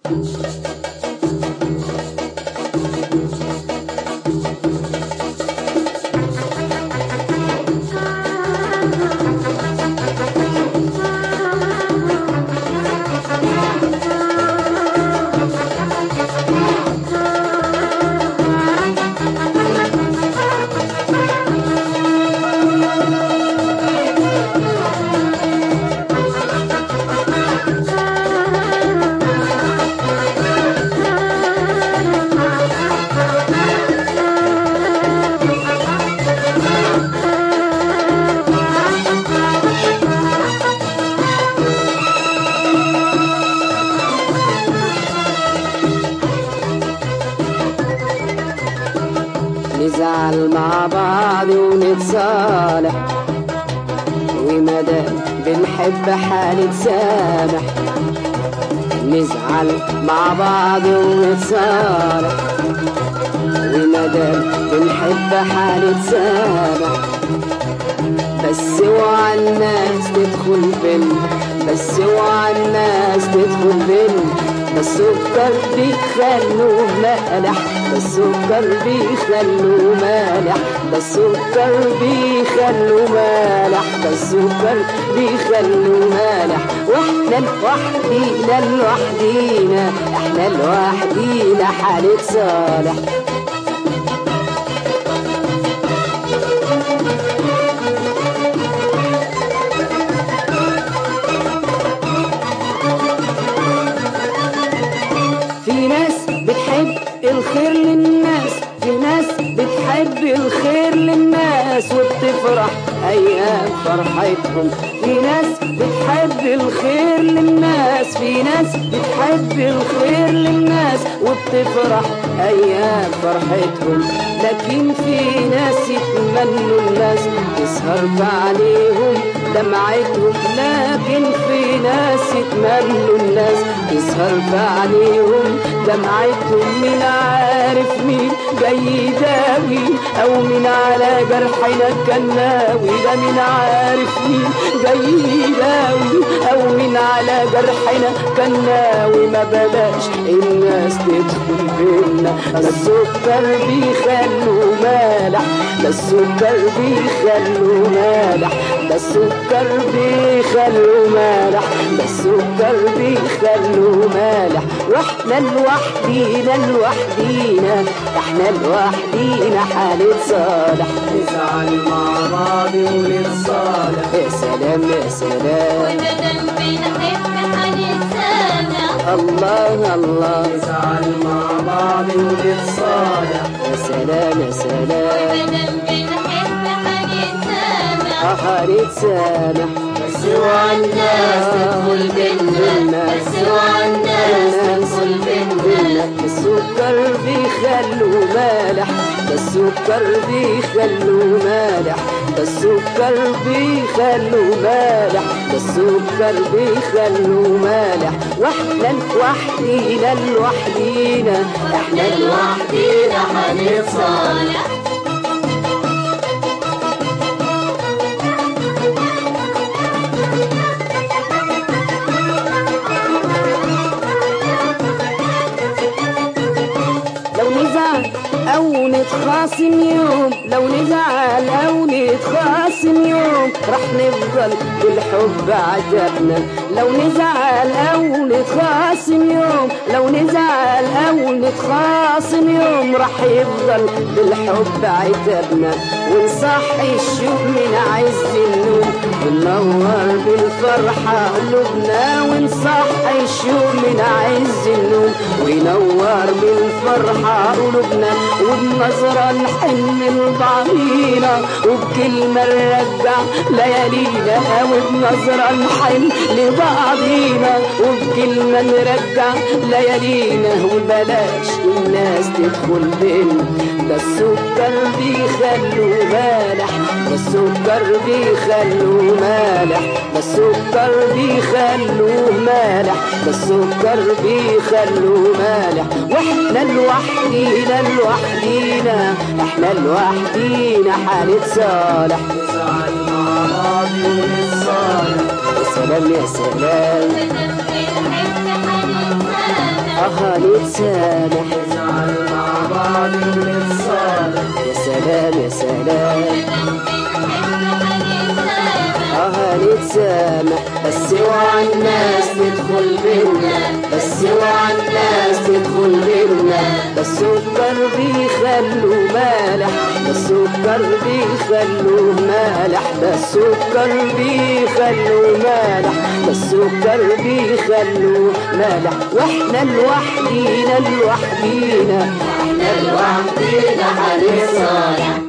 نزعل مع بعض ونتصالح ومادام بنحب حنتسامح نزعل مع بعض ونتصالح ومادام بنحب حنتسامح بس اوعى الناس تدخل بينا بس اوعى الناس تدخل بينا ده السكر بيخلوه مالح ده السكر بيخلوه مالح ده السكر بيخلوه مالح ده السكر بيخلوه مالح واحنا لوحدينا لوحدينا احنا لوحدينا حالة صالح في ناس بتحب الخير للناس في ناس بتحب الخير للناس وبتفرح ايام فرحتهم في ناس بتحب الخير للناس في ناس بتحب الخير للناس وبتفرح ايام فرحتهم لكن في ناس يتمنوا الناس تسهر عليهم دمعتهم لكن في ناس يتمنوا الناس تسهر عليهم دمعتهم من عارف مين جاي يداوي او من على جرحنا كناوي ده من عارف مين جاي يداوي او من على جرحنا كناوي ما بلاش الناس تدخل بينا ده السكر بيخلوا مالح ده السكر بيخلوا مالح ده السكر بيخلوا مالح ده السكر بيخلوا مالح واحنا لوحدينا لوحدينا احنا لوحدينا حالة صالح نزعل مع بعض ونتصالح يا سلام يا سلام ومادام بنحب حنتسامح الله الله نزعل مع بعض ونتصالح يا سلام يا سلام ومادام بنحب حنتسامح اه نتسامح بس اوعى الناس تدخل بينا بس اوعى الناس تدخل بينا السكر بيخلوا مالح ده السكر بيخلوا مالح ده السكر بيخلوا مالح ده السكر بيخلوا مالح واحنا لوحدينا لوحدينا احنا لوحدينا هنتصالح صالح لو نزعل او نتخاصم يوم لو نزعل او نتخاصم يوم رح نفضل بالحب عجبنا لو نزعل او نتخاصم يوم لو نزعل او نتخاصم يوم رح يفضل بالحب عتبنا ونصحي الشوق من عز النوم وننور بالفرحة قلوبنا ونصحي الشوق من عز النوم وينور بالفرحة قلوبنا وبنظرة نحن لبعضينا وبكلمة نرجع ليالينا وبنظرة نحن لبعضينا وبكلمة نرجع ليالينا وبلاش الناس تدخل بينا ده السكر بيخلوا مالح ده السكر بيخلوا مالح ده السكر بيخلوا مالح ده السكر بيخلوا مالح واحنا لوحدينا لوحدينا احنا لوحدينا حالة صالح نزعل مع بعض ونتصالح يا سلام يا سلام ومادام بنحب حنتسامح اه نتسامح نزعل مع بعض ونتصالح يا سلام يا سلام اه نتسامح بس اوعى الناس تدخل بينا بس اوعى الناس تدخل بينا ده السكر بيخلوه مالح ده السكر بيخلوه مالح ده السكر بيخلوه مالح ده السكر بيخلوه مالح واحنا لوحدينا لوحدينا احنا لوحدينا هنتصالح